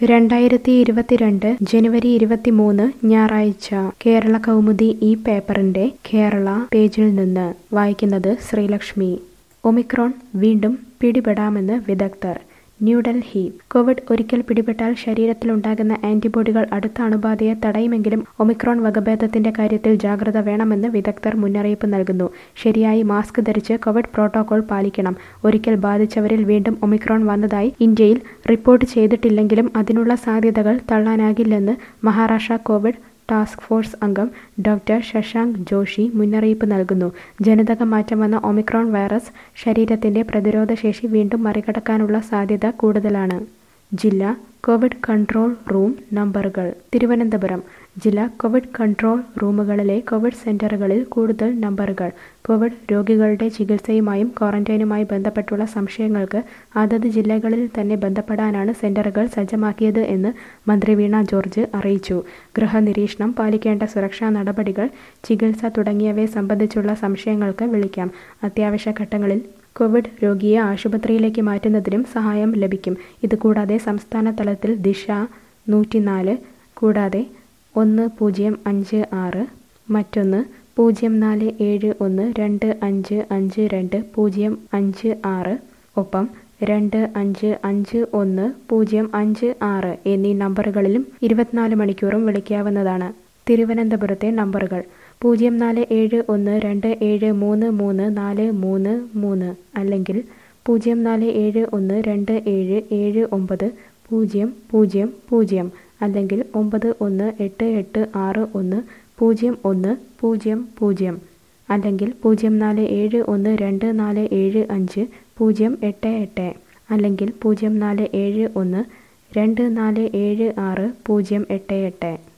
രണ്ടായിരത്തി ഇരുപത്തിരണ്ട് ജനുവരി ഇരുപത്തിമൂന്ന് ഞായറാഴ്ച കേരള കൗമുദി ഈ പേപ്പറിന്റെ കേരള പേജിൽ നിന്ന് വായിക്കുന്നത് ശ്രീലക്ഷ്മി ഒമിക്രോൺ വീണ്ടും പിടിപെടാമെന്ന് വിദഗ്ധർ ന്യൂഡൽഹി കോവിഡ് ഒരിക്കൽ പിടിപെട്ടാൽ ശരീരത്തിലുണ്ടാകുന്ന ആന്റിബോഡികൾ അടുത്ത അണുബാധയെ തടയുമെങ്കിലും ഒമിക്രോൺ വകഭേദത്തിന്റെ കാര്യത്തിൽ ജാഗ്രത വേണമെന്ന് വിദഗ്ധർ മുന്നറിയിപ്പ് നൽകുന്നു ശരിയായി മാസ്ക് ധരിച്ച് കോവിഡ് പ്രോട്ടോകോൾ പാലിക്കണം ഒരിക്കൽ ബാധിച്ചവരിൽ വീണ്ടും ഒമിക്രോൺ വന്നതായി ഇന്ത്യയിൽ റിപ്പോർട്ട് ചെയ്തിട്ടില്ലെങ്കിലും അതിനുള്ള സാധ്യതകൾ തള്ളാനാകില്ലെന്ന് മഹാരാഷ്ട്ര കോവിഡ് ടാസ്ക് ഫോഴ്സ് അംഗം ഡോക്ടർ ശശാങ്ക് ജോഷി മുന്നറിയിപ്പ് നൽകുന്നു ജനിതക മാറ്റം വന്ന ഒമിക്രോൺ വൈറസ് ശരീരത്തിന്റെ പ്രതിരോധശേഷി വീണ്ടും മറികടക്കാനുള്ള സാധ്യത കൂടുതലാണ് ജില്ല കോവിഡ് കൺട്രോൾ റൂം നമ്പറുകൾ തിരുവനന്തപുരം ജില്ലാ കോവിഡ് കൺട്രോൾ റൂമുകളിലെ കോവിഡ് സെന്ററുകളിൽ കൂടുതൽ നമ്പറുകൾ കോവിഡ് രോഗികളുടെ ചികിത്സയുമായും ക്വാറന്റൈനുമായി ബന്ധപ്പെട്ടുള്ള സംശയങ്ങൾക്ക് അതത് ജില്ലകളിൽ തന്നെ ബന്ധപ്പെടാനാണ് സെന്ററുകൾ സജ്ജമാക്കിയത് എന്ന് മന്ത്രി വീണ ജോർജ് അറിയിച്ചു ഗൃഹനിരീക്ഷണം പാലിക്കേണ്ട സുരക്ഷാ നടപടികൾ ചികിത്സ തുടങ്ങിയവയെ സംബന്ധിച്ചുള്ള സംശയങ്ങൾക്ക് വിളിക്കാം അത്യാവശ്യ ഘട്ടങ്ങളിൽ കോവിഡ് രോഗിയെ ആശുപത്രിയിലേക്ക് മാറ്റുന്നതിനും സഹായം ലഭിക്കും ഇതുകൂടാതെ സംസ്ഥാന തലത്തിൽ ദിശ നൂറ്റിനാല് കൂടാതെ ഒന്ന് പൂജ്യം അഞ്ച് ആറ് മറ്റൊന്ന് പൂജ്യം നാല് ഏഴ് ഒന്ന് രണ്ട് അഞ്ച് അഞ്ച് രണ്ട് പൂജ്യം അഞ്ച് ആറ് ഒപ്പം രണ്ട് അഞ്ച് അഞ്ച് ഒന്ന് പൂജ്യം അഞ്ച് ആറ് എന്നീ നമ്പറുകളിലും ഇരുപത്തിനാല് മണിക്കൂറും വിളിക്കാവുന്നതാണ് തിരുവനന്തപുരത്തെ നമ്പറുകൾ പൂജ്യം നാല് ഏഴ് ഒന്ന് രണ്ട് ഏഴ് മൂന്ന് മൂന്ന് നാല് മൂന്ന് മൂന്ന് അല്ലെങ്കിൽ പൂജ്യം നാല് ഏഴ് ഒന്ന് രണ്ട് ഏഴ് ഏഴ് ഒമ്പത് പൂജ്യം പൂജ്യം പൂജ്യം അല്ലെങ്കിൽ ഒമ്പത് ഒന്ന് എട്ട് എട്ട് ആറ് ഒന്ന് പൂജ്യം ഒന്ന് പൂജ്യം പൂജ്യം അല്ലെങ്കിൽ പൂജ്യം നാല് ഏഴ് ഒന്ന് രണ്ട് നാല് ഏഴ് അഞ്ച് പൂജ്യം എട്ട് എട്ട് അല്ലെങ്കിൽ പൂജ്യം നാല് ഏഴ് ഒന്ന് രണ്ട് നാല് ഏഴ് ആറ് പൂജ്യം എട്ട് എട്ട്